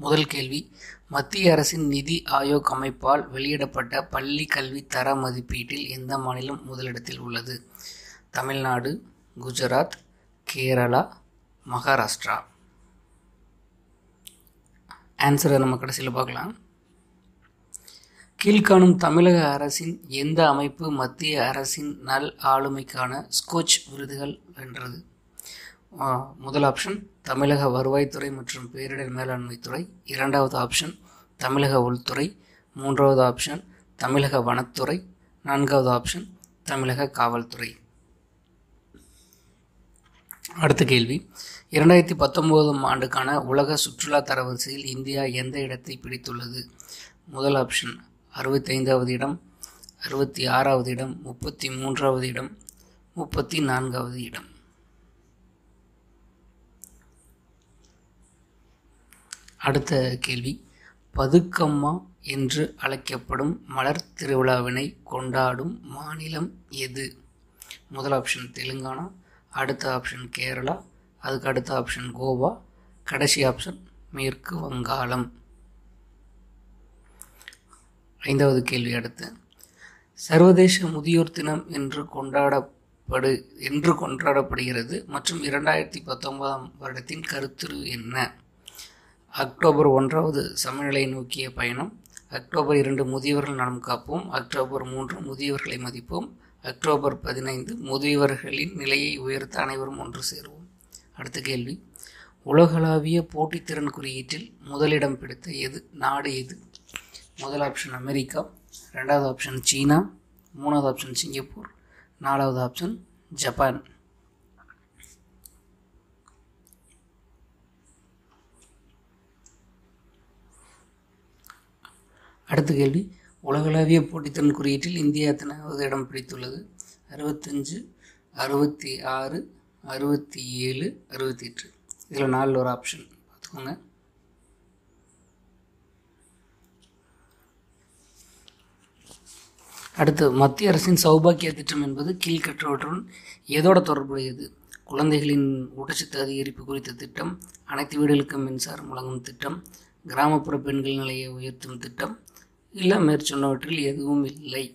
முதல் கேள்வி மத்திய அரசின் நிதி ஆயோக் அமைப்பால் வெளியிடப்பட்ட பள்ளி கல்வி தர மதிப்பீட்டில் எந்த மாநிலம் முதலிடத்தில் உள்ளது தமிழ்நாடு குஜராத் கேரளா மகாராஷ்டிரா ஆன்சரை நம்ம கடைசியில் பார்க்கலாம் கீழ்காணும் தமிழக அரசின் எந்த அமைப்பு மத்திய அரசின் நல் ஆளுமைக்கான ஸ்கோச் விருதுகள் வென்றது ஆ, முதல் ஆப்ஷன் தமிழக வருவாய்த்துறை மற்றும் பேரிடர் மேலாண்மை துறை இரண்டாவது ஆப்ஷன் தமிழக உள்துறை மூன்றாவது ஆப்ஷன் தமிழக வனத்துறை நான்காவது ஆப்ஷன் தமிழக காவல்துறை அடுத்த கேள்வி இரண்டாயிரத்தி பத்தொம்போதாம் ஆண்டுக்கான உலக சுற்றுலா தரவரிசையில் இந்தியா எந்த இடத்தை பிடித்துள்ளது முதல் ஆப்ஷன் அறுபத்தைந்தாவது இடம் அறுபத்தி ஆறாவது இடம் முப்பத்தி மூன்றாவது இடம் முப்பத்தி நான்காவது இடம் அடுத்த கேள்வி பதுக்கம்மா என்று அழைக்கப்படும் மலர் திருவிழாவினை கொண்டாடும் மாநிலம் எது முதல் ஆப்ஷன் தெலுங்கானா அடுத்த ஆப்ஷன் கேரளா அதுக்கு அடுத்த ஆப்ஷன் கோவா கடைசி ஆப்ஷன் மேற்கு வங்காளம் ஐந்தாவது கேள்வி அடுத்து சர்வதேச முதியோர் தினம் என்று கொண்டாடப்படு என்று கொண்டாடப்படுகிறது மற்றும் இரண்டாயிரத்தி பத்தொன்பதாம் வருடத்தின் கருத்துரு என்ன அக்டோபர் ஒன்றாவது சமநிலை நோக்கிய பயணம் அக்டோபர் இரண்டு முதியவர்கள் நலம் காப்போம் அக்டோபர் மூன்று முதியவர்களை மதிப்போம் அக்டோபர் பதினைந்து முதியவர்களின் நிலையை உயர்த்த அனைவரும் ஒன்று சேருவோம் அடுத்த கேள்வி உலகளாவிய போட்டித்திறன் குறியீட்டில் முதலிடம் பிடித்த எது நாடு எது முதல் ஆப்ஷன் அமெரிக்கா ரெண்டாவது ஆப்ஷன் சீனா மூணாவது ஆப்ஷன் சிங்கப்பூர் நாலாவது ஆப்ஷன் ஜப்பான் அடுத்த கேள்வி உலகளாவிய போட்டித்திறன் குறியீட்டில் இந்தியா எத்தனாவது இடம் பிடித்துள்ளது அறுபத்தஞ்சு அறுபத்தி ஆறு அறுபத்தி ஏழு அறுபத்தி எட்டு இதில் நாலில் ஒரு ஆப்ஷன் பார்த்துக்கோங்க அடுத்து மத்திய அரசின் சௌபாக்கிய திட்டம் என்பது கீழ்கற்றவற்றுடன் எதோட தொடர்புடையது குழந்தைகளின் ஊட்டச்சத்து அதிகரிப்பு குறித்த திட்டம் அனைத்து வீடுகளுக்கும் மின்சாரம் வழங்கும் திட்டம் கிராமப்புற பெண்கள் நிலையை உயர்த்தும் திட்டம் இல்லை மேற்சொன்னவற்றில் எதுவும் இல்லை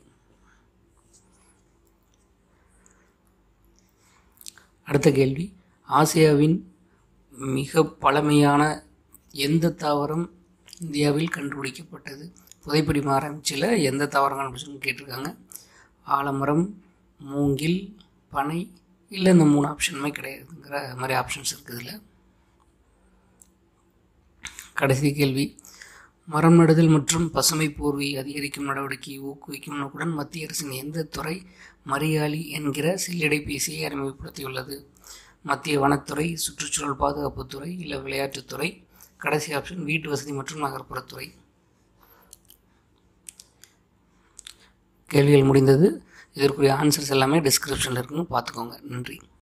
அடுத்த கேள்வி ஆசியாவின் மிக பழமையான எந்த தாவரம் இந்தியாவில் கண்டுபிடிக்கப்பட்டது புதைப்பிடிம ஆராய்ச்சியில் எந்த தாவரம் கண்டுபிடிச்சுன்னு கேட்டிருக்காங்க ஆலமரம் மூங்கில் பனை இல்லை இந்த மூணு ஆப்ஷனுமே கிடையாதுங்கிற மாதிரி ஆப்ஷன்ஸ் இருக்குது இதில் கடைசி கேள்வி மரம் நடுதல் மற்றும் பசுமை போர்வை அதிகரிக்கும் நடவடிக்கையை ஊக்குவிக்கும் நோக்குடன் மத்திய அரசின் எந்த துறை மரியாளி என்கிற செல்லிடைபேசியை அறிமுகப்படுத்தியுள்ளது மத்திய வனத்துறை சுற்றுச்சூழல் பாதுகாப்புத்துறை இல்லை விளையாட்டுத்துறை கடைசி ஆப்ஷன் வீட்டு வசதி மற்றும் நகர்ப்புறத்துறை கேள்விகள் முடிந்தது இதற்குரிய ஆன்சர்ஸ் எல்லாமே டிஸ்கிரிப்ஷனில் இருக்குன்னு பார்த்துக்கோங்க நன்றி